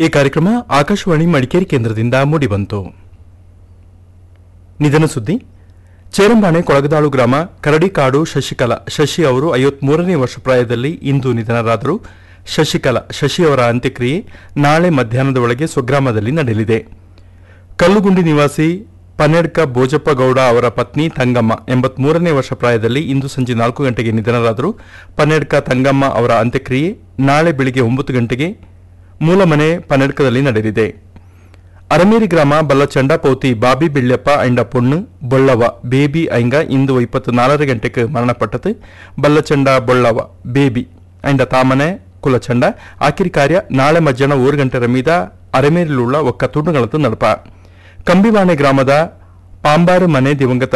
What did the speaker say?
ಈ ಕಾರ್ಯಕ್ರಮ ಆಕಾಶವಾಣಿ ಮಡಿಕೇರಿ ಕೇಂದ್ರದಿಂದ ಮೂಡಿಬಂತು ನಿಧನ ಸುದ್ದಿ ಚೇರಂಬಾಣೆ ಕೊಳಗದಾಳು ಗ್ರಾಮ ಕರಡಿಕಾಡು ಶಶಿಕಲಾ ಶಶಿ ಅವರು ಐವತ್ಮೂರನೇ ವರ್ಷ ಪ್ರಾಯದಲ್ಲಿ ಇಂದು ನಿಧನರಾದರು ಶಶಿಕಲಾ ಶಶಿ ಅವರ ಅಂತ್ಯಕ್ರಿಯೆ ನಾಳೆ ಮಧ್ಯಾಹ್ನದ ಒಳಗೆ ಸ್ವಗ್ರಾಮದಲ್ಲಿ ನಡೆಯಲಿದೆ ಕಲ್ಲುಗುಂಡಿ ನಿವಾಸಿ ಪನ್ನೆಡ್ಕ ಬೋಜಪ್ಪ ಗೌಡ ಅವರ ಪತ್ನಿ ತಂಗಮ್ಮ ಎಂಬತ್ಮೂರನೇ ವರ್ಷ ಪ್ರಾಯದಲ್ಲಿ ಇಂದು ಸಂಜೆ ನಾಲ್ಕು ಗಂಟೆಗೆ ನಿಧನರಾದರು ಪನ್ನೆಡ್ಕ ತಂಗಮ್ಮ ಅವರ ಅಂತ್ಯಕ್ರಿಯೆ ನಾಳೆ ಬೆಳಿಗ್ಗೆ ಒಂಬತ್ತು ಗಂಟೆಗೆ ಮೂಲ ಮನೆ ಪನ್ನೆಡ್ಕದಲ್ಲಿ ನಡೆಯಲಿದೆ ಅರಮೇರಿ ಗ್ರಾಮ ಬಲ್ಲಚಂಡ ಪೌತಿ ಬಾಬಿ ಬಿಳ್ಯಪ್ಪ ಅಂಡ ಪೊಣ್ಣು ಬೊಳ್ಳವ ಬೇಬಿ ಐಂಗ ಇಂದು ಇಪ್ಪತ್ತು ನಾಲ್ಕು ಗಂಟೆಗೆ ಮರಣಪಟ್ಟது ಬಲ್ಲಚಂಡ ಬೊಳ್ಳವ ಬೇಬಿ ಅಂಡ ತಾಮನೆ ಕುಲಚಂಡ ಆಕಿರಿ ಕಾರ್ಯ ನಾಳೆ ಮಧ್ಯಾಹ್ನ ಮೂರು ಗಂಟೆ ಮೀದ ಅರಮೇರಿലുള്ള ಒಕ್ಕ ತುಂಡುಗಳದ್ದು ನಡಪ ಕಂಬಿವಾಣೆ ಗ್ರಾಮದ ಪಾಂಬಾರು ಮನೆ ದಿವಂಗತ